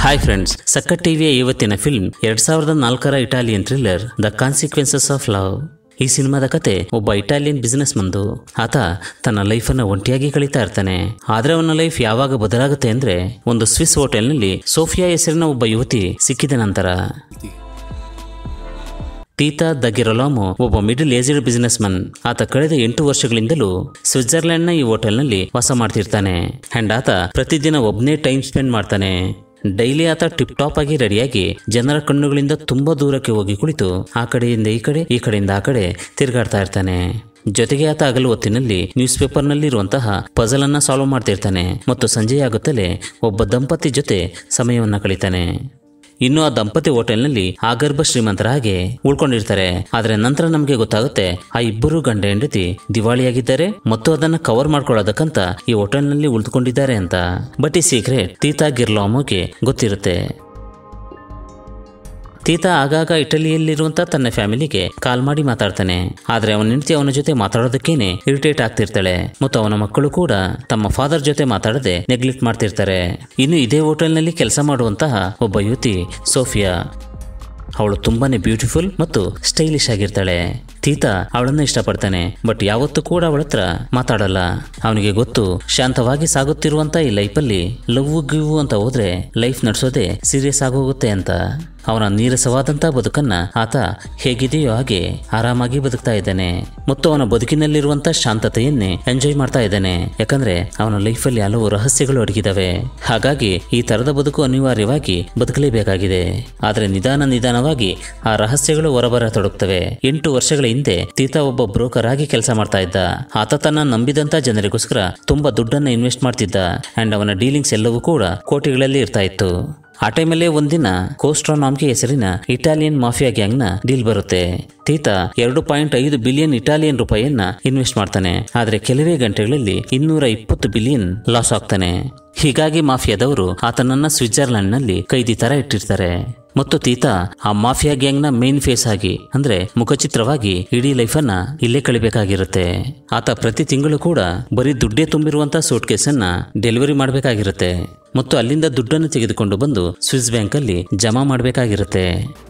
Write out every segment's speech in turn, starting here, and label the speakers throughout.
Speaker 1: hi friends ಸಕ್ಕಟ್ ಟಿವಿಯ ಇವತ್ತಿನ film ಎರಡ್ ಸಾವಿರದ ನಾಲ್ಕರ Italian thriller The Consequences of Love ಈ ಸಿನಿಮಾದ ಕತೆ ಒಬ್ಬ ಇಟಾಲಿಯನ್ ಬಿಸಿನೆಸ್ ಮಂದು ಆತ ತನ್ನ ಲೈಫನ್ನು ಒಂಟಿಯಾಗಿ ಕಳೀತಾ ಇರ್ತಾನೆ ಆದ್ರೆ ಅವನ ಲೈಫ್ ಯಾವಾಗ ಬದಲಾಗುತ್ತೆ ಅಂದ್ರೆ ಒಂದು ಸ್ವಿಸ್ ಹೋಟೆಲ್ನಲ್ಲಿ ಸೋಫಿಯಾ ಹೆಸರಿನ ಒಬ್ಬ ಯುವತಿ ಸಿಕ್ಕಿದ ನಂತರ ತೀತಾ ದ ಗಿರೊಲಾಮೊ ಒಬ್ಬ ಮಿಡಲ್ ಏಜ್ಡ್ ಬಿಸಿನೆಸ್ ಮನ್ ಆತ ಕಳೆದ ಎಂಟು ವರ್ಷಗಳಿಂದಲೂ ಸ್ವಿಟ್ಜರ್ಲೆಂಡ್ನ ಈ ಹೋಟೆಲ್ನಲ್ಲಿ ವಾಸ ಮಾಡ್ತಿರ್ತಾನೆ ಅಂಡ್ ಆತ ಪ್ರತಿದಿನ ಒಬ್ಬನೇ ಟೈಮ್ ಸ್ಪೆಂಡ್ ಮಾಡ್ತಾನೆ ಡೈಲಿ ಆತ ಟಿಪ್ ಟಾಪ್ ಆಗಿ ರೆಡಿಯಾಗಿ ಜನರ ಕಣ್ಣುಗಳಿಂದ ತುಂಬಾ ದೂರಕ್ಕೆ ಹೋಗಿ ಕುಳಿತು ಆ ಕಡೆಯಿಂದ ಈ ಕಡೆ ಈ ಕಡೆಯಿಂದ ಆ ಕಡೆ ತಿರುಗಾಡ್ತಾ ಇರ್ತಾನೆ ಜೊತೆಗೆ ಆತ ಹಗಲು ಹೊತ್ತಿನಲ್ಲಿ ನ್ಯೂಸ್ ಪೇಪರ್ನಲ್ಲಿ ಇರುವಂತಹ ಪಜಲ್ ಅನ್ನ ಸಾಲ್ವ್ ಮಾಡ್ತಿರ್ತಾನೆ ಮತ್ತು ಸಂಜೆಯಾಗುತ್ತಲೇ ಒಬ್ಬ ದಂಪತಿ ಜೊತೆ ಸಮಯವನ್ನ ಕಳೀತಾನೆ ಇನ್ನು ಆ ದಂಪತಿ ಹೋಟೆಲ್ನಲ್ಲಿ ಆಗರ್ಭ ಶ್ರೀಮಂತರ ಹಾಗೆ ಉಳ್ಕೊಂಡಿರ್ತಾರೆ ಆದ್ರೆ ನಂತರ ನಮಗೆ ಗೊತ್ತಾಗುತ್ತೆ ಆ ಇಬ್ಬರು ಗಂಡ ಹೆಂಡತಿ ದಿವಾಳಿಯಾಗಿದ್ದಾರೆ ಮತ್ತು ಅದನ್ನ ಕವರ್ ಮಾಡ್ಕೊಳ್ಳೋದಕ್ಕಂತ ಈ ಹೋಟೆಲ್ನಲ್ಲಿ ಉಳಿದುಕೊಂಡಿದ್ದಾರೆ ಅಂತ ಬಟ್ ಈ ಸೀಕ್ರೆಟ್ ತೀತಾ ಗಿರ್ಲಾಮೋಗೆ ಗೊತ್ತಿರುತ್ತೆ ತೀತಾ ಆಗಾಗ ಇಟಲಿಯಲ್ಲಿರುವಂತ ತನ್ನ ಫ್ಯಾಮಿಲಿಗೆ ಕಾಲ್ ಮಾಡಿ ಮಾತಾಡ್ತಾನೆ ಆದ್ರೆ ಅವನ ಹೆಂಡತಿ ಅವನ ಜೊತೆ ಮಾತಾಡೋದಕ್ಕೇನೆ ಇರಿಟೇಟ್ ಆಗ್ತಿರ್ತಾಳೆ ಮತ್ತು ಅವನ ಮಕ್ಕಳು ಕೂಡ ತಮ್ಮ ಫಾದರ್ ಜೊತೆ ಮಾತಾಡದೆ ನೆಗ್ಲೆಕ್ಟ್ ಮಾಡ್ತಿರ್ತಾರೆ ಇನ್ನು ಇದೇ ಹೋಟೆಲ್ನಲ್ಲಿ ಕೆಲಸ ಮಾಡುವಂತಹ ಒಬ್ಬ ಯುವತಿ ಸೋಫಿಯಾ ಅವಳು ತುಂಬಾನೇ ಬ್ಯೂಟಿಫುಲ್ ಮತ್ತು ಸ್ಟೈಲಿಶ್ ಆಗಿರ್ತಾಳೆ ತೀತಾ ಅವಳನ್ನ ಇಷ್ಟಪಡ್ತಾನೆ ಬಟ್ ಯಾವತ್ತೂ ಕೂಡ ಅವಳ ಹತ್ರ ಮಾತಾಡಲ್ಲ ಅವನಿಗೆ ಗೊತ್ತು ಶಾಂತವಾಗಿ ಸಾಗುತ್ತಿರುವಂತ ಈ ಲೈಫಲ್ಲಿ ಲವ್ ಗಿವ್ ಅಂತ ಹೋದ್ರೆ ಲೈಫ್ ನಡೆಸೋದೇ ಸೀರಿಯಸ್ ಆಗೋಗುತ್ತೆ ಅಂತ ಅವನ ನೀರಸವಾದಂತ ಬದುಕನ್ನ ಆತ ಹೇಗಿದೆಯೋ ಹಾಗೆ ಆರಾಮಾಗಿ ಬದುಕ್ತಾ ಇದ್ದಾನೆ ಮತ್ತು ಅವನ ಬದುಕಿನಲ್ಲಿರುವಂತ ಶಾಂತತೆಯನ್ನೇ ಎಂಜಾಯ್ ಮಾಡ್ತಾ ಇದ್ದಾನೆ ಯಾಕಂದ್ರೆ ಅವನ ಲೈಫಲ್ಲಿ ಹಲವು ರಹಸ್ಯಗಳು ಅಡಗಿದಾವೆ ಹಾಗಾಗಿ ಈ ತರದ ಬದುಕು ಅನಿವಾರ್ಯವಾಗಿ ಬದುಕಲೇಬೇಕಾಗಿದೆ ಆದ್ರೆ ನಿಧಾನ ನಿಧಾನವಾಗಿ ಆ ರಹಸ್ಯಗಳು ಹೊರಬರತೊಡಗ್ತವೆ ಎಂಟು ವರ್ಷಗಳ ಹಿಂದೆ ತೀತಾ ಒಬ್ಬ ಬ್ರೋಕರ್ ಆಗಿ ಕೆಲಸ ಮಾಡ್ತಾ ಇದ್ದ ಆತ ತನ್ನ ನಂಬಿದಂತ ಜನರಿಗೋಸ್ಕರ ತುಂಬಾ ದುಡ್ಡನ್ನ ಇನ್ವೆಸ್ಟ್ ಮಾಡ್ತಿದ್ದ ಅಂಡ್ ಅವನ ಡೀಲಿಂಗ್ಸ್ ಎಲ್ಲವೂ ಕೂಡ ಕೋಟಿಗಳಲ್ಲಿ ಇರ್ತಾ ಇತ್ತು ಆ ಟೈಮಲ್ಲೇ ಒಂದಿನ ಕೋಸ್ಟ್ರಾನಾಮ್ಗೆ ಹೆಸರಿನ ಇಟಾಲಿಯನ್ ಮಾಫಿಯಾ ಗ್ಯಾಂಗ್ನ ಡೀಲ್ ಬರುತ್ತೆ ತೀತ ಎರಡು ಪಾಯಿಂಟ್ ಐದು ಬಿಲಿಯನ್ ಇಟಾಲಿಯನ್ ರೂಪಾಯಿಯನ್ನ ಇನ್ವೆಸ್ಟ್ ಮಾಡ್ತಾನೆ ಆದ್ರೆ ಕೆಲವೇ ಗಂಟೆಗಳಲ್ಲಿ ಇನ್ನೂರ ಇಪ್ಪತ್ತು ಬಿಲಿಯನ್ ಲಾಸ್ ಆಗ್ತಾನೆ ಹೀಗಾಗಿ ಮಾಫಿಯಾದವರು ಆತನನ್ನ ಸ್ವಿಟ್ಜರ್ಲೆಂಡ್ನಲ್ಲಿ ಕೈದಿ ತರ ಇಟ್ಟಿರ್ತಾರೆ ಮತ್ತು ತೀತ ಆ ಮಾಫಿಯಾ ಗ್ಯಾಂಗ್ನ ಮೇನ್ ಫೇಸ್ ಆಗಿ ಅಂದ್ರೆ ಮುಖಚಿತ್ರವಾಗಿ ಇಡೀ ಲೈಫನ್ನ ಇಲ್ಲೇ ಕಳಿಬೇಕಾಗಿರುತ್ತೆ ಆತ ಪ್ರತಿ ತಿಂಗಳು ಕೂಡ ಬರೀ ದುಡ್ಡೇ ತುಂಬಿರುವಂತ ಸೂಟ್ ಕೇಸನ್ನ ಡೆಲಿವರಿ ಮಾಡಬೇಕಾಗಿರುತ್ತೆ ಮತ್ತು ಅಲ್ಲಿಂದ ದುಡ್ಡನ್ನು ತೆಗೆದುಕೊಂಡು ಬಂದು ಸ್ವಿಸ್ ಬ್ಯಾಂಕಲ್ಲಿ ಜಮಾ ಮಾಡಬೇಕಾಗಿರುತ್ತೆ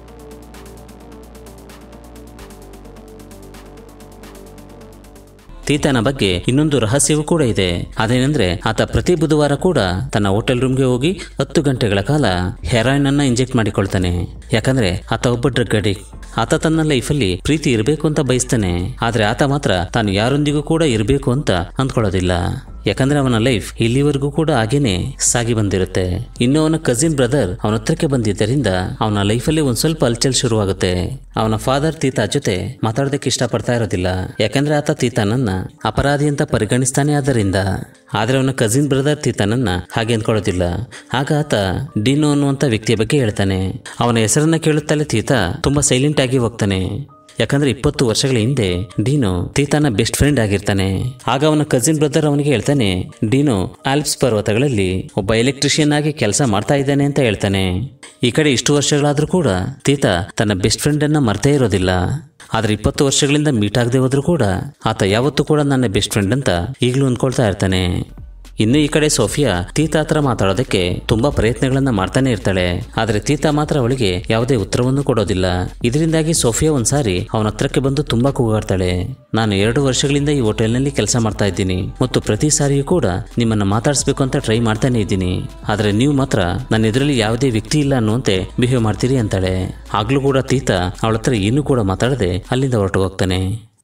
Speaker 1: ತೀತನ ಬಗ್ಗೆ ಇನ್ನೊಂದು ರಹಸ್ಯವೂ ಕೂಡ ಇದೆ ಅದೇನೆಂದ್ರೆ ಆತ ಪ್ರತಿ ಬುಧವಾರ ಕೂಡ ತನ್ನ ಹೋಟೆಲ್ ರೂಮ್ಗೆ ಹೋಗಿ ಹತ್ತು ಗಂಟೆಗಳ ಕಾಲ ಹೆರಾಯಿನ್ ಅನ್ನ ಇಂಜೆಕ್ಟ್ ಮಾಡಿಕೊಳ್ತಾನೆ ಯಾಕಂದ್ರೆ ಆತ ಒಬ್ಬ ಡ್ರಗ್ ಅಡಿಕ್ಟ್ ಆತ ತನ್ನ ಲೈಫಲ್ಲಿ ಪ್ರೀತಿ ಇರಬೇಕು ಅಂತ ಬಯಸ್ತಾನೆ ಆದ್ರೆ ಆತ ಮಾತ್ರ ತಾನು ಯಾರೊಂದಿಗೂ ಕೂಡ ಇರಬೇಕು ಅಂತ ಅಂದ್ಕೊಳ್ಳೋದಿಲ್ಲ ಯಾಕಂದ್ರೆ ಅವನ ಲೈಫ್ ಇಲ್ಲಿವರೆಗೂ ಕೂಡ ಹಾಗೇನೆ ಸಾಗಿ ಬಂದಿರುತ್ತೆ ಇನ್ನು ಅವನ ಕಸಿನ್ ಬ್ರದರ್ ಅವನ ಹತ್ರಕ್ಕೆ ಬಂದಿದ್ದರಿಂದ ಅವನ ಲೈಫಲ್ಲಿ ಒಂದ್ ಸ್ವಲ್ಪ ಅಲ್ಚಲ್ ಶುರುವಾಗುತ್ತೆ ಅವನ ಫಾದರ್ ತೀತಾ ಜೊತೆ ಮಾತಾಡೋದಕ್ಕೆ ಇಷ್ಟಪಡ್ತಾ ಇರೋದಿಲ್ಲ ಯಾಕಂದ್ರೆ ಆತ ತೀತಾನನ್ನ ಅಪರಾಧಿ ಅಂತ ಪರಿಗಣಿಸ್ತಾನೆ ಆದ್ದರಿಂದ ಆದ್ರೆ ಅವನ ಕಸಿನ್ ಬ್ರದರ್ ತೀತಾನನ್ನ ಹಾಗೆ ಅಂದ್ಕೊಳ್ಳೋದಿಲ್ಲ ಆಗ ಆತ ಡಿನೋ ಅನ್ನುವಂತ ವ್ಯಕ್ತಿಯ ಬಗ್ಗೆ ಹೇಳ್ತಾನೆ ಅವನ ಹೆಸರನ್ನ ಕೇಳುತ್ತಲೇ ತೀತಾ ತುಂಬಾ ಸೈಲೆಂಟ್ ಆಗಿ ಹೋಗ್ತಾನೆ ಯಾಕಂದ್ರೆ ಇಪ್ಪತ್ತು ವರ್ಷಗಳ ಹಿಂದೆ ಡೀನೋ ತೀತಾನ ಬೆಸ್ಟ್ ಫ್ರೆಂಡ್ ಆಗಿರ್ತಾನೆ ಆಗ ಅವನ ಕಸಿನ್ ಬ್ರದರ್ ಅವನಿಗೆ ಹೇಳ್ತಾನೆ ಡೀನೋ ಆಲ್ಪ್ಸ್ ಪರ್ವತಗಳಲ್ಲಿ ಒಬ್ಬ ಎಲೆಕ್ಟ್ರಿಷಿಯನ್ ಆಗಿ ಕೆಲಸ ಮಾಡ್ತಾ ಇದ್ದಾನೆ ಅಂತ ಹೇಳ್ತಾನೆ ಈ ಕಡೆ ಇಷ್ಟು ವರ್ಷಗಳಾದ್ರೂ ಕೂಡ ತೀತಾ ತನ್ನ ಬೆಸ್ಟ್ ಫ್ರೆಂಡ್ ಅನ್ನ ಮರ್ತೇ ಇರೋದಿಲ್ಲ ಆದ್ರೆ ಇಪ್ಪತ್ತು ವರ್ಷಗಳಿಂದ ಮೀಟ್ ಆಗದೆ ಹೋದ್ರೂ ಕೂಡ ಆತ ಯಾವತ್ತೂ ಕೂಡ ನನ್ನ ಬೆಸ್ಟ್ ಫ್ರೆಂಡ್ ಅಂತ ಈಗಲೂ ಅಂದ್ಕೊಳ್ತಾ ಇರ್ತಾನೆ ಇನ್ನು ಈ ಕಡೆ ಸೋಫಿಯಾ ತೀತಾ ಹತ್ರ ಮಾತಾಡೋದಕ್ಕೆ ತುಂಬಾ ಪ್ರಯತ್ನಗಳನ್ನ ಮಾಡ್ತಾನೆ ಇರ್ತಾಳೆ ಆದ್ರೆ ತೀತಾ ಮಾತ್ರ ಅವಳಿಗೆ ಯಾವುದೇ ಉತ್ತರವನ್ನು ಕೊಡೋದಿಲ್ಲ ಇದರಿಂದಾಗಿ ಸೋಫಿಯಾ ಒಂದ್ಸಾರಿ ಅವನ ಹತ್ರಕ್ಕೆ ಬಂದು ತುಂಬಾ ಕೂಗಾಡ್ತಾಳೆ ನಾನು ಎರಡು ವರ್ಷಗಳಿಂದ ಈ ಹೋಟೆಲ್ನಲ್ಲಿ ಕೆಲಸ ಮಾಡ್ತಾ ಇದ್ದೀನಿ ಮತ್ತು ಪ್ರತಿ ಸಾರಿಯೂ ಕೂಡ ನಿಮ್ಮನ್ನ ಮಾತಾಡಿಸ್ಬೇಕು ಅಂತ ಟ್ರೈ ಮಾಡ್ತಾನೆ ಇದ್ದೀನಿ ಆದ್ರೆ ನೀವು ಮಾತ್ರ ನನ್ನ ಎದುರಲ್ಲಿ ಯಾವುದೇ ವ್ಯಕ್ತಿ ಇಲ್ಲ ಅನ್ನುವಂತೆ ಬಿಹೇವ್ ಮಾಡ್ತೀರಿ ಅಂತಾಳೆ ಆಗ್ಲೂ ಕೂಡ ತೀತಾ ಅವಳ ಹತ್ರ ಏನೂ ಕೂಡ ಮಾತಾಡದೆ ಅಲ್ಲಿಂದ ಹೊರಟು ಹೋಗ್ತಾನೆ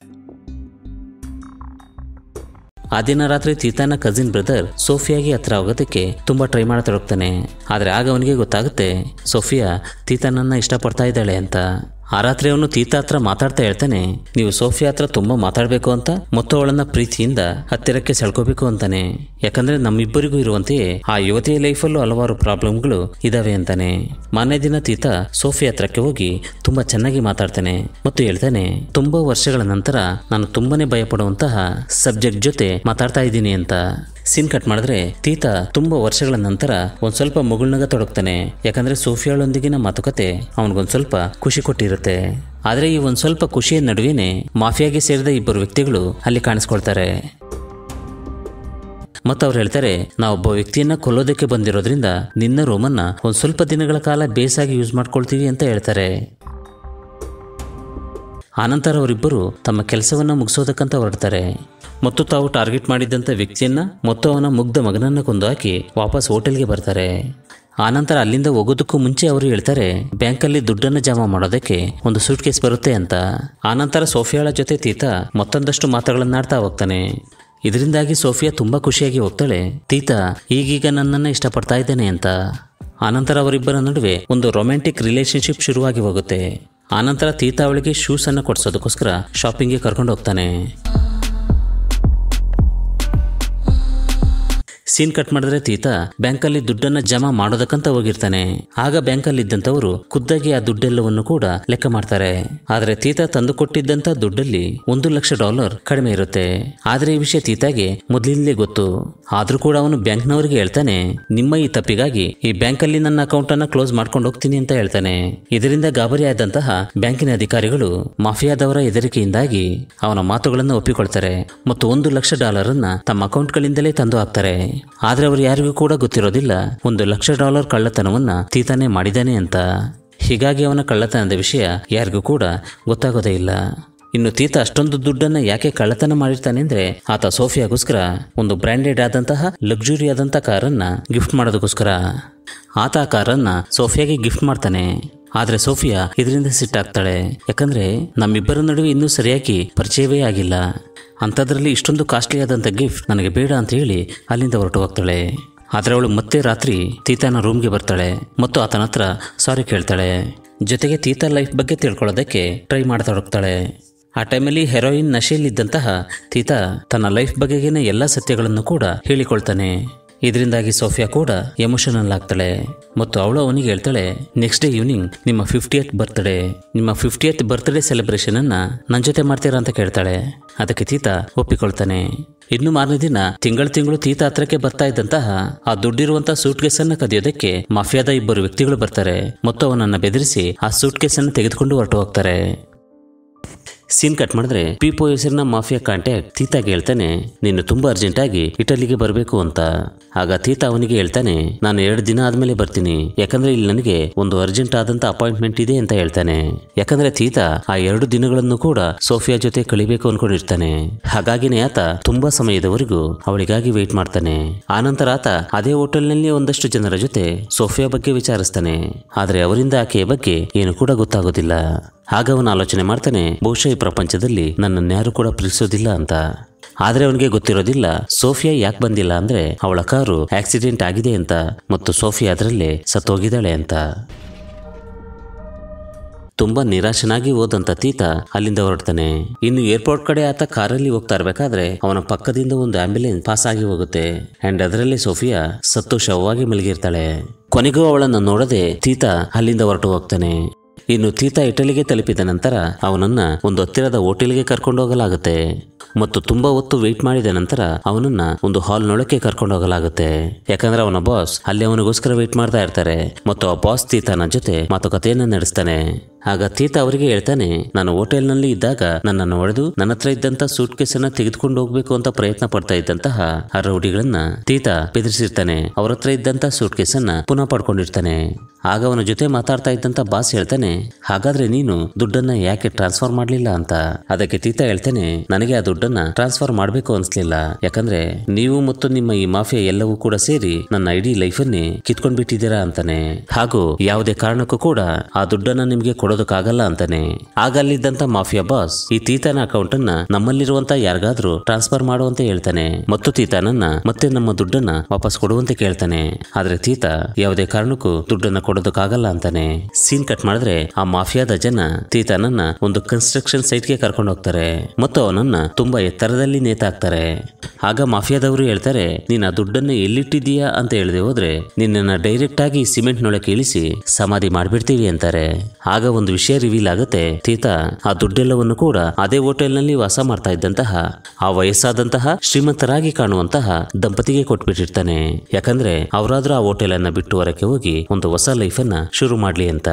Speaker 1: ಆ ದಿನ ರಾತ್ರಿ ತೀತಾನ ಕಸಿನ್ ಬ್ರದರ್ ಸೋಫಿಯಾಗೆ ಹತ್ರ ಆಗೋದಕ್ಕೆ ತುಂಬಾ ಟ್ರೈ ಮಾಡತೊಡಗ್ತಾನೆ ಆದ್ರೆ ಆಗ ಅವನಿಗೆ ಗೊತ್ತಾಗುತ್ತೆ ಸೋಫಿಯಾ ತೀತಾನನ್ನ ಇಷ್ಟಪಡ್ತಾ ಇದ್ದಾಳೆ ಅಂತ ಆ ರಾತ್ರಿ ಅವನು ತೀತಾ ಹತ್ರ ಮಾತಾಡ್ತಾ ಹೇಳ್ತಾನೆ ನೀವು ಸೋಫಿಯಾ ಹತ್ರ ತುಂಬಾ ಮಾತಾಡಬೇಕು ಅಂತ ಮತ್ತು ಅವಳನ್ನ ಪ್ರೀತಿಯಿಂದ ಹತ್ತಿರಕ್ಕೆ ಸೆಳ್ಕೋಬೇಕು ಅಂತಾನೆ ಯಾಕಂದ್ರೆ ನಮ್ಮಿಬ್ಬರಿಗೂ ಇರುವಂತೆಯೇ ಆ ಯುವತಿಯ ಲೈಫಲ್ಲೂ ಹಲವಾರು ಪ್ರಾಬ್ಲಮ್ಗಳು ಇದಾವೆ ಅಂತಾನೆ ಮಾನ್ಯ ದಿನ ತೀತಾ ಸೋಫಿಯಾ ಹತ್ರಕ್ಕೆ ಹೋಗಿ ತುಂಬಾ ಚೆನ್ನಾಗಿ ಮಾತಾಡ್ತಾನೆ ಮತ್ತು ಹೇಳ್ತಾನೆ ತುಂಬಾ ವರ್ಷಗಳ ನಂತರ ನಾನು ತುಂಬಾನೇ ಭಯಪಡುವಂತಹ ಸಬ್ಜೆಕ್ಟ್ ಜೊತೆ ಮಾತಾಡ್ತಾ ಇದ್ದೀನಿ ಅಂತ ಸೀನ್ ಕಟ್ ಮಾಡಿದ್ರೆ ತೀತ ತುಂಬಾ ವರ್ಷಗಳ ನಂತರ ಒಂದ್ ಸ್ವಲ್ಪ ಮುಗುಳ್ನಗ ತೊಡಗ್ತಾನೆ ಯಾಕಂದ್ರೆ ಸೋಫಿಯಾಳೊಂದಿಗಿನ ಮಾತುಕತೆ ಅವನಿಗೊಂದ್ ಸ್ವಲ್ಪ ಖುಷಿ ಕೊಟ್ಟಿರುತ್ತೆ ಆದ್ರೆ ಈ ಒಂದ್ ಸ್ವಲ್ಪ ಖುಷಿಯ ನಡುವೆನೆ ಮಾಫಿಯಾಗೆ ಸೇರಿದ ಇಬ್ಬರು ವ್ಯಕ್ತಿಗಳು ಅಲ್ಲಿ ಕಾಣಿಸ್ಕೊಳ್ತಾರೆ ಮತ್ತು ಅವ್ರು ಹೇಳ್ತಾರೆ ನಾವೊಬ್ಬ ವ್ಯಕ್ತಿಯನ್ನ ಕೊಲ್ಲೋದಕ್ಕೆ ಬಂದಿರೋದ್ರಿಂದ ನಿನ್ನ ರೂಮನ್ನ ಒಂದು ಸ್ವಲ್ಪ ದಿನಗಳ ಕಾಲ ಬೇಸಾಗಿ ಯೂಸ್ ಮಾಡ್ಕೊಳ್ತೀವಿ ಅಂತ ಹೇಳ್ತಾರೆ ಆನಂತರ ಅವರಿಬ್ಬರು ತಮ್ಮ ಕೆಲಸವನ್ನ ಮುಗಿಸೋದಕ್ಕಂತ ಹೊರಡ್ತಾರೆ ಮತ್ತು ತಾವು ಟಾರ್ಗೆಟ್ ಮಾಡಿದ್ದಂಥ ವ್ಯಕ್ತಿಯನ್ನ ಮತ್ತು ಅವನ ಮುಗ್ಧ ಮಗನನ್ನ ಕೊಂದು ಹಾಕಿ ವಾಪಸ್ ಹೋಟೆಲ್ಗೆ ಬರ್ತಾರೆ ಆನಂತರ ಅಲ್ಲಿಂದ ಹೋಗೋದಕ್ಕೂ ಮುಂಚೆ ಅವರು ಹೇಳ್ತಾರೆ ಬ್ಯಾಂಕಲ್ಲಿ ದುಡ್ಡನ್ನು ಜಮಾ ಮಾಡೋದಕ್ಕೆ ಒಂದು ಸೂಟ್ ಕೇಸ್ ಬರುತ್ತೆ ಅಂತ ಆನಂತರ ಸೋಫಿಯಾಳ ಜೊತೆ ತೀತ ಮತ್ತೊಂದಷ್ಟು ಮಾತುಗಳನ್ನಾಡ್ತಾ ಹೋಗ್ತಾನೆ ಇದರಿಂದಾಗಿ ಸೋಫಿಯಾ ತುಂಬಾ ಖುಷಿಯಾಗಿ ಹೋಗ್ತಾಳೆ ತೀತ ಈಗೀಗ ನನ್ನನ್ನು ಇಷ್ಟಪಡ್ತಾ ಇದ್ದೇನೆ ಅಂತ ಆನಂತರ ಅವರಿಬ್ಬರ ನಡುವೆ ಒಂದು ರೊಮ್ಯಾಂಟಿಕ್ ರಿಲೇಶನ್ಶಿಪ್ ಶುರುವಾಗಿ ಹೋಗುತ್ತೆ ಆನಂತರ ತೀತ ಅವಳಿಗೆ ಶೂಸ್ ಅನ್ನು ಕೊಡಿಸೋದಕ್ಕೋಸ್ಕರ ಶಾಪಿಂಗ್ಗೆ ಕರ್ಕೊಂಡು ಹೋಗ್ತಾನೆ ಸೀನ್ ಕಟ್ ಮಾಡಿದ್ರೆ ತೀತ ಬ್ಯಾಂಕಲ್ಲಿ ದುಡ್ಡನ್ನ ಜಮಾ ಮಾಡೋದಕ್ಕಂತ ಹೋಗಿರ್ತಾನೆ ಆಗ ಬ್ಯಾಂಕಲ್ಲಿ ಇದ್ದಂಥವರು ಖುದ್ದಾಗಿ ಆ ದುಡ್ಡೆಲ್ಲವನ್ನು ಕೂಡ ಲೆಕ್ಕ ಮಾಡ್ತಾರೆ ಆದ್ರೆ ತೀತ ತಂದು ಕೊಟ್ಟಿದ್ದಂತ ದುಡ್ಡಲ್ಲಿ ಒಂದು ಲಕ್ಷ ಡಾಲರ್ ಕಡಿಮೆ ಇರುತ್ತೆ ಆದ್ರೆ ಈ ವಿಷಯ ತೀತಾಗೆ ಮೊದಲಿಂದಲೇ ಗೊತ್ತು ಆದ್ರೂ ಕೂಡ ಅವನು ಬ್ಯಾಂಕ್ನವರಿಗೆ ಹೇಳ್ತಾನೆ ನಿಮ್ಮ ಈ ತಪ್ಪಿಗಾಗಿ ಈ ಬ್ಯಾಂಕಲ್ಲಿ ನನ್ನ ಅಕೌಂಟ್ ಅನ್ನ ಕ್ಲೋಸ್ ಮಾಡ್ಕೊಂಡು ಹೋಗ್ತೀನಿ ಅಂತ ಹೇಳ್ತಾನೆ ಇದರಿಂದ ಗಾಬರಿಯಾದಂತಹ ಬ್ಯಾಂಕಿನ ಅಧಿಕಾರಿಗಳು ಮಾಫಿಯಾದವರ ಹೆದರಿಕೆಯಿಂದಾಗಿ ಅವನ ಮಾತುಗಳನ್ನು ಒಪ್ಪಿಕೊಳ್ತಾರೆ ಮತ್ತು ಒಂದು ಲಕ್ಷ ಡಾಲರ್ ಅನ್ನ ತಮ್ಮ ಅಕೌಂಟ್ಗಳಿಂದಲೇ ತಂದು ಹಾಕ್ತಾರೆ ಆದ್ರೆ ಅವರು ಯಾರಿಗೂ ಕೂಡ ಗೊತ್ತಿರೋದಿಲ್ಲ ಒಂದು ಲಕ್ಷ ಡಾಲರ್ ಕಳ್ಳತನವನ್ನ ತೀತಾನೇ ಮಾಡಿದ್ದಾನೆ ಅಂತ ಹೀಗಾಗಿ ಅವನ ಕಳ್ಳತನದ ವಿಷಯ ಯಾರಿಗೂ ಕೂಡ ಗೊತ್ತಾಗೋದೇ ಇಲ್ಲ ಇನ್ನು ತೀತ ಅಷ್ಟೊಂದು ದುಡ್ಡನ್ನ ಯಾಕೆ ಕಳ್ಳತನ ಮಾಡಿರ್ತಾನೆ ಅಂದ್ರೆ ಆತ ಸೋಫಿಯಾಗೋಸ್ಕರ ಒಂದು ಬ್ರ್ಯಾಂಡೆಡ್ ಆದಂತಹ ಲಕ್ಸುರಿ ಆದಂತಹ ಕಾರನ್ನ ಗಿಫ್ಟ್ ಮಾಡೋದಕ್ಕೋಸ್ಕರ ಆತ ಆ ಕಾರನ್ನ ಸೋಫಿಯಾಗೆ ಗಿಫ್ಟ್ ಮಾಡ್ತಾನೆ ಆದ್ರೆ ಸೋಫಿಯಾ ಇದರಿಂದ ಸಿಟ್ಟಾಗ್ತಾಳೆ ಯಾಕಂದ್ರೆ ನಮ್ಮಿಬ್ಬರ ನಡುವೆ ಇನ್ನೂ ಸರಿಯಾಗಿ ಪರಿಚಯವೇ ಆಗಿಲ್ಲ ಅಂಥದ್ರಲ್ಲಿ ಇಷ್ಟೊಂದು ಕಾಸ್ಟ್ಲಿ ಆದಂಥ ಗಿಫ್ಟ್ ನನಗೆ ಬೇಡ ಅಂತ ಹೇಳಿ ಅಲ್ಲಿಂದ ಹೊರಟು ಹೋಗ್ತಾಳೆ ಆದರೆ ಅವಳು ಮತ್ತೆ ರಾತ್ರಿ ತೀತಾನ ರೂಮ್ಗೆ ಬರ್ತಾಳೆ ಮತ್ತು ಆತನ ಹತ್ರ ಸಾರಿ ಕೇಳ್ತಾಳೆ ಜೊತೆಗೆ ತೀತ ಲೈಫ್ ಬಗ್ಗೆ ತಿಳ್ಕೊಳ್ಳೋದಕ್ಕೆ ಟ್ರೈ ಮಾಡ್ತಾ ಹೋಗ್ತಾಳೆ ಆ ಟೈಮಲ್ಲಿ ಹೆರೋಯಿನ್ ನಶೆಯಲ್ಲಿದ್ದಂತಹ ತೀತ ತನ್ನ ಲೈಫ್ ಬಗೆಗಿನ ಎಲ್ಲ ಸತ್ಯಗಳನ್ನು ಕೂಡ ಹೇಳಿಕೊಳ್ತಾನೆ ಇದರಿಂದಾಗಿ ಸೋಫಿಯಾ ಕೂಡ ಎಮೋಷನಲ್ ಆಗ್ತಾಳೆ ಮತ್ತು ಅವಳು ಅವನಿಗೆ ಹೇಳ್ತಾಳೆ ನೆಕ್ಸ್ಟ್ ಡೇ ಈವ್ನಿಂಗ್ ನಿಮ್ಮ ಫಿಫ್ಟಿಯತ್ ಬರ್ತ್ಡೇ ನಿಮ್ಮ ಫಿಫ್ಟಿಯತ್ ಬರ್ತ್ಡೇ ಸೆಲೆಬ್ರೇಷನ್ ಅನ್ನ ನನ್ನ ಜೊತೆ ಮಾಡ್ತೀರಾ ಅಂತ ಕೇಳ್ತಾಳೆ ಅದಕ್ಕೆ ತೀತ ಒಪ್ಪಿಕೊಳ್ತಾನೆ ಇನ್ನು ಮಾರನೇ ದಿನ ತಿಂಗಳು ತಿಂಗಳು ತೀತ ಹತ್ರಕ್ಕೆ ಬರ್ತಾ ಇದ್ದಂತಹ ಆ ದುಡ್ಡಿರುವಂತಹ ಸೂಟ್ ಕೇಸ್ ಅನ್ನ ಕದಿಯೋದಕ್ಕೆ ಮಾಫಿಯಾದ ಇಬ್ಬರು ವ್ಯಕ್ತಿಗಳು ಬರ್ತಾರೆ ಮತ್ತು ಅವನನ್ನ ಬೆದರಿಸಿ ಆ ಸೂಟ್ ಕೇಸ್ ಅನ್ನು ತೆಗೆದುಕೊಂಡು ಹೊರಟು ಹೋಗ್ತಾರೆ ಸೀನ್ ಕಟ್ ಮಾಡಿದ್ರೆ ಪಿಪೋ ಹೆಸರಿನ ಮಾಫಿಯಾ ಕಾಂಟ್ಯಾಕ್ಟ್ ತೀತಾಗೆ ಹೇಳ್ತಾನೆ ನೀನು ತುಂಬಾ ಅರ್ಜೆಂಟ್ ಆಗಿ ಇಟಲಿಗೆ ಬರಬೇಕು ಅಂತ ಆಗ ತೀತ ಅವನಿಗೆ ಹೇಳ್ತಾನೆ ನಾನು ಎರಡು ದಿನ ಆದ್ಮೇಲೆ ಬರ್ತೀನಿ ಯಾಕಂದ್ರೆ ಇಲ್ಲಿ ನನಗೆ ಒಂದು ಅರ್ಜೆಂಟ್ ಆದಂತ ಅಪಾಯಿಂಟ್ಮೆಂಟ್ ಇದೆ ಅಂತ ಹೇಳ್ತಾನೆ ಯಾಕಂದ್ರೆ ತೀತ ಆ ಎರಡು ದಿನಗಳನ್ನು ಕೂಡ ಸೋಫಿಯಾ ಜೊತೆ ಕಳಿಬೇಕು ಅನ್ಕೊಂಡಿರ್ತಾನೆ ಹಾಗಾಗಿನೇ ಆತ ತುಂಬಾ ಸಮಯದವರೆಗೂ ಅವಳಿಗಾಗಿ ವೇಟ್ ಮಾಡ್ತಾನೆ ಆನಂತರ ಆತ ಅದೇ ಹೋಟೆಲ್ನಲ್ಲಿ ಒಂದಷ್ಟು ಜನರ ಜೊತೆ ಸೋಫಿಯಾ ಬಗ್ಗೆ ವಿಚಾರಿಸ್ತಾನೆ ಆದ್ರೆ ಅವರಿಂದ ಆಕೆಯ ಬಗ್ಗೆ ಏನು ಕೂಡ ಗೊತ್ತಾಗೋದಿಲ್ಲ ಆಗ ಅವನು ಆಲೋಚನೆ ಮಾಡ್ತಾನೆ ಬಹುಶಃ ಈ ಪ್ರಪಂಚದಲ್ಲಿ ನನ್ನನ್ನು ಯಾರು ಕೂಡ ಪ್ರೀತಿಸೋದಿಲ್ಲ ಅಂತ ಆದ್ರೆ ಅವನಿಗೆ ಗೊತ್ತಿರೋದಿಲ್ಲ ಸೋಫಿಯಾ ಯಾಕೆ ಬಂದಿಲ್ಲ ಅಂದ್ರೆ ಅವಳ ಕಾರು ಆಕ್ಸಿಡೆಂಟ್ ಆಗಿದೆ ಅಂತ ಮತ್ತು ಸೋಫಿಯಾ ಅದರಲ್ಲೇ ಸತ್ತೋಗಿದ್ದಾಳೆ ಅಂತ ತುಂಬಾ ನಿರಾಶನಾಗಿ ಹೋದಂತ ತೀತ ಅಲ್ಲಿಂದ ಹೊರಡ್ತಾನೆ ಇನ್ನು ಏರ್ಪೋರ್ಟ್ ಕಡೆ ಆತ ಕಾರಲ್ಲಿ ಹೋಗ್ತಾ ಇರ್ಬೇಕಾದ್ರೆ ಅವನ ಪಕ್ಕದಿಂದ ಒಂದು ಆಂಬ್ಯುಲೆನ್ಸ್ ಪಾಸ್ ಆಗಿ ಹೋಗುತ್ತೆ ಅಂಡ್ ಅದರಲ್ಲಿ ಸೋಫಿಯಾ ಸತ್ತು ಶವವಾಗಿ ಮಲಗಿರ್ತಾಳೆ ಕೊನೆಗೂ ಅವಳನ್ನು ನೋಡದೆ ತೀತ ಅಲ್ಲಿಂದ ಹೊರಟು ಹೋಗ್ತಾನೆ ಇನ್ನು ತೀತ ಇಟಲಿಗೆ ತಲುಪಿದ ನಂತರ ಅವನನ್ನ ಒಂದು ಹತ್ತಿರದ ಹೋಟೆಲ್ಗೆ ಕರ್ಕೊಂಡು ಹೋಗಲಾಗುತ್ತೆ ಮತ್ತು ತುಂಬಾ ಹೊತ್ತು ವೆಯ್ಟ್ ಮಾಡಿದ ನಂತರ ಅವನನ್ನ ಒಂದು ಹಾಲ್ನೊಳಕ್ಕೆ ಕರ್ಕೊಂಡು ಹೋಗಲಾಗುತ್ತೆ ಯಾಕಂದ್ರೆ ಅವನ ಬಾಸ್ ಅಲ್ಲಿ ಅವನಿಗೋಸ್ಕರ ವೆಯ್ಟ್ ಮಾಡ್ತಾ ಇರ್ತಾರೆ ಮತ್ತು ಆ ಬಾಸ್ ತೀತನ ಜೊತೆ ಮಾತುಕತೆಯನ್ನ ನಡೆಸ್ತಾನೆ ಆಗ ತೀತ ಅವರಿಗೆ ಹೇಳ್ತಾನೆ ನಾನು ಹೋಟೆಲ್ನಲ್ಲಿ ಇದ್ದಾಗ ನನ್ನನ್ನು ಹೊಡೆದು ನನ್ನ ಹತ್ರ ಇದ್ದಂತ ಸೂಟ್ ಕೇಸನ್ನ ತೆಗೆದುಕೊಂಡು ಹೋಗ್ಬೇಕು ಅಂತ ಪ್ರಯತ್ನ ಪಡ್ತಾ ಇದ್ದಂತಹ ಆ ರೌಡಿಗಳನ್ನ ತೀತ ಬೆದರಿಸಿರ್ತಾನೆ ಅವ್ರ ಹತ್ರ ಇದ್ದಂತ ಸೂಟ್ ಕೇಸನ್ನ ಪುನಃ ಪಡ್ಕೊಂಡಿರ್ತಾನೆ ಆಗ ಅವನ ಜೊತೆ ಮಾತಾಡ್ತಾ ಇದ್ದಂತ ಬಾಸ್ ಹೇಳ್ತಾನೆ ಹಾಗಾದ್ರೆ ನೀನು ದುಡ್ಡನ್ನ ಯಾಕೆ ಟ್ರಾನ್ಸ್ಫರ್ ಮಾಡ್ಲಿಲ್ಲ ಅಂತ ಅದಕ್ಕೆ ತೀತ ಹೇಳ್ತಾನೆ ನನಗೆ ಆ ದುಡ್ಡನ್ನ ಟ್ರಾನ್ಸ್ಫರ್ ಮಾಡ್ಬೇಕು ಅನ್ಸ್ಲಿಲ್ಲ ಯಾಕಂದ್ರೆ ನೀವು ಮತ್ತು ನಿಮ್ಮ ಈ ಮಾಫಿಯಾ ಎಲ್ಲವೂ ಕೂಡ ಸೇರಿ ನನ್ನ ಇಡೀ ಲೈಫನ್ನೇ ಕಿತ್ಕೊಂಡ್ ಬಿಟ್ಟಿದ್ದೀರಾ ಅಂತಾನೆ ಹಾಗೂ ಯಾವುದೇ ಕಾರಣಕ್ಕೂ ಕೂಡ ಆ ದುಡ್ಡನ್ನ ನಿಮ್ಗೆ ಕೊಡೋದಕ್ಕಾಗಲ್ಲ ಅಂತಾನೆ ಆಗ ಅಲ್ಲಿದ್ದಂತ ಮಾಫಿಯಾ ಬಾಸ್ ಈ ತೀತನ ಅಕೌಂಟ್ ಅನ್ನ ನಮ್ಮಲ್ಲಿರುವಂತ ಯಾರಿಗಾದ್ರೂ ಟ್ರಾನ್ಸ್ಫರ್ ಮಾಡುವಂತೆ ಹೇಳ್ತಾನೆ ಮತ್ತು ತೀತನನ್ನ ಮತ್ತೆ ನಮ್ಮ ದುಡ್ಡನ್ನ ವಾಪಸ್ ಕೊಡುವಂತೆ ಕೇಳ್ತಾನೆ ಆದ್ರೆ ತೀತ ಯಾವುದೇ ಕಾರಣಕ್ಕೂ ದುಡ್ಡನ್ನ ಕೊಡೋದಕ್ಕಾಗಲ್ಲ ಅಂತಾನೆ ಸೀನ್ ಕಟ್ ಮಾಡಿದ್ರೆ ಆ ಮಾಫಿಯಾದ ಜನ ತೀತನನ್ನ ಒಂದು ಕನ್ಸ್ಟ್ರಕ್ಷನ್ ಸೈಟ್ಗೆ ಕರ್ಕೊಂಡು ಹೋಗ್ತಾರೆ ಮತ್ತು ಅವನನ್ನ ತುಂಬಾ ಎತ್ತರದಲ್ಲಿ ನೇತಾಕ್ತಾರೆ ಆಗ ಮಾಫಿಯಾದವರು ಹೇಳ್ತಾರೆ ನೀನ್ ಆ ದುಡ್ಡನ್ನ ಎಲ್ಲಿಟ್ಟಿದೀಯಾ ಅಂತ ಹೇಳದೆ ಹೋದ್ರೆ ನಿನ್ನನ್ನ ಡೈರೆಕ್ಟ್ ಆಗಿ ಸಿಮೆಂಟ್ ನೊಳಕ್ಕೆ ಇಳಿಸಿ ಸಮಾಧಿ ಮಾಡ್ಬಿಡ್ತೀವಿ ಅಂತಾರೆ ಆಗ ಒಂದು ವಿಷಯ ರಿವೀಲ್ ಆಗುತ್ತೆ ತೀತ ಆ ದುಡ್ಡೆಲ್ಲವನ್ನು ಕೂಡ ಅದೇ ಹೋಟೆಲ್ನಲ್ಲಿ ವಾಸ ಮಾಡ್ತಾ ಇದ್ದಂತಹ ಆ ವಯಸ್ಸಾದಂತಹ ಶ್ರೀಮಂತರಾಗಿ ಕಾಣುವಂತಹ ದಂಪತಿಗೆ ಕೊಟ್ಬಿಟ್ಟಿರ್ತಾನೆ ಯಾಕಂದ್ರೆ ಅವರಾದ್ರೂ ಆ ಹೋಟೆಲ್ ಅನ್ನ ಬಿಟ್ಟು ಹೊರಕ್ಕೆ ಹೋಗಿ ಒಂದು ಹೊಸ ಲೈಫ್ ಅನ್ನ ಶುರು ಮಾಡ್ಲಿ ಅಂತ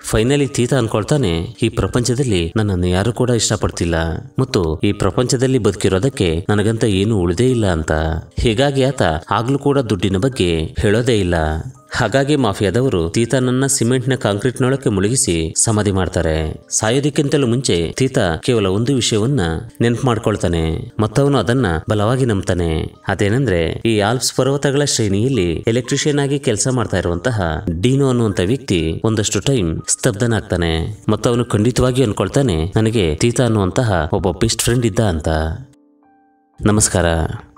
Speaker 1: ಫೈನಲಿ ತೀತ ಅನ್ಕೊಳ್ತಾನೆ ಈ ಪ್ರಪಂಚದಲ್ಲಿ ನನ್ನನ್ನು ಯಾರು ಕೂಡ ಇಷ್ಟಪಡ್ತಿಲ್ಲ ಮತ್ತು ಈ ಪ್ರಪಂಚದಲ್ಲಿ ಬದುಕಿರೋದಕ್ಕೆ ನನಗಂತ ಏನು ಉಳಿದೇ ಇಲ್ಲ ಅಂತ ಹೀಗಾಗಿ ಆತ ಆಗ್ಲೂ ಕೂಡ ದುಡ್ಡಿನ ಬಗ್ಗೆ ಹೇಳೋದೇ ಇಲ್ಲ ಹಾಗಾಗಿ ಮಾಫಿಯಾದವರು ತೀತನನ್ನ ಸಿಮೆಂಟ್ನ ಕಾಂಕ್ರೀಟ್ನೊಳಕ್ಕೆ ಮುಳುಗಿಸಿ ಸಮಾಧಿ ಮಾಡ್ತಾರೆ ಸಾಯೋದಕ್ಕಿಂತಲೂ ಮುಂಚೆ ತೀತ ಕೇವಲ ಒಂದು ವಿಷಯವನ್ನ ನೆನ್ಪು ಮಾಡ್ಕೊಳ್ತಾನೆ ಮತ್ತವನು ಅದನ್ನ ಬಲವಾಗಿ ನಂಬ್ತಾನೆ ಅದೇನೆಂದ್ರೆ ಈ ಆಲ್ಪ್ಸ್ ಪರ್ವತಗಳ ಶ್ರೇಣಿಯಲ್ಲಿ ಎಲೆಕ್ಟ್ರಿಷಿಯನ್ ಆಗಿ ಕೆಲಸ ಮಾಡ್ತಾ ಇರುವಂತಹ ಡೀನೋ ಅನ್ನುವಂತ ವ್ಯಕ್ತಿ ಒಂದಷ್ಟು ಟೈಮ್ ಸ್ತಬ್ಧನಾಗ್ತಾನೆ ಮತ್ತವನು ಖಂಡಿತವಾಗಿ ಅನ್ಕೊಳ್ತಾನೆ ನನಗೆ ತೀತ ಅನ್ನುವಂತಹ ಒಬ್ಬ ಬೆಸ್ಟ್ ಫ್ರೆಂಡ್ ಇದ್ದ ಅಂತ ನಮಸ್ಕಾರ